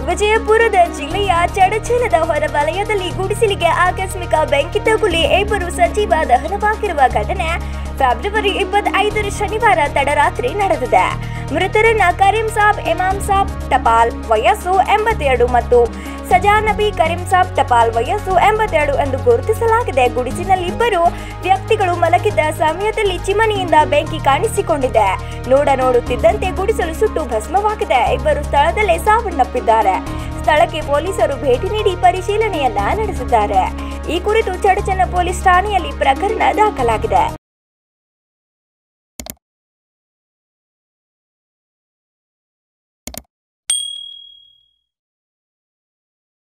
ವಿಜಯಪುರದ ಜಿಲ್ಲೆಯ ಚಡಚಣದ ಹೊರವಲಯದಲ್ಲಿ ಗುಡಿಸಲಿಗೆ ಆಕಸ್ಮಿಕ ಬೆಂಕಿ ತಗುಲಿ ಇಬ್ಬರು ಸಜೀವ ದಹನವಾಗಿರುವ ಘಟನೆ ಫೆಬ್ರವರಿ ಇಪ್ಪತ್ತೈದರ ಶನಿವಾರ ತಡರಾತ್ರಿ ನಡೆದಿದೆ ಮೃತರನ್ನ ಕರೀಂ ಸಾಬ್ ಇಮಾಮ್ ಸಾಬ್ ಟಪಾಲ್ ವಯಸ್ಸು ಎಂಬತ್ತೆರಡು ಮತ್ತು ಸಜಾನಬಿ ಕರೀಂ ಸಾಬ್ ಟಪಾಲ್ ವಯಸ್ಸು ಎಂಬತ್ತೆರಡು ಎಂದು ಗುರುತಿಸಲಾಗಿದೆ ಗುಡಿಸಿನಲ್ಲಿ ಇಬ್ಬರು ವ್ಯಕ್ತಿಗಳು ಮಲಗಿದ್ದ ಸಮಯದಲ್ಲಿ ಚಿಮಣಿಯಿಂದ ಬೆಂಕಿ ಕಾಣಿಸಿಕೊಂಡಿದೆ ನೋಡ ನೋಡುತ್ತಿದ್ದಂತೆ ಗುಡಿಸಲು ಸುಟ್ಟು ಭಸ್ಮವಾಗಿದೆ ಇಬ್ಬರು ಸ್ಥಳದಲ್ಲೇ ಸಾವನ್ನಪ್ಪಿದ್ದಾರೆ ಸ್ಥಳಕ್ಕೆ ಪೊಲೀಸರು ಭೇಟಿ ನೀಡಿ ಪರಿಶೀಲನೆಯನ್ನ ನಡೆಸಿದ್ದಾರೆ ಈ ಕುರಿತು ಚಡಚಣ ಪೊಲೀಸ್ ಠಾಣೆಯಲ್ಲಿ ಪ್ರಕರಣ ದಾಖಲಾಗಿದೆ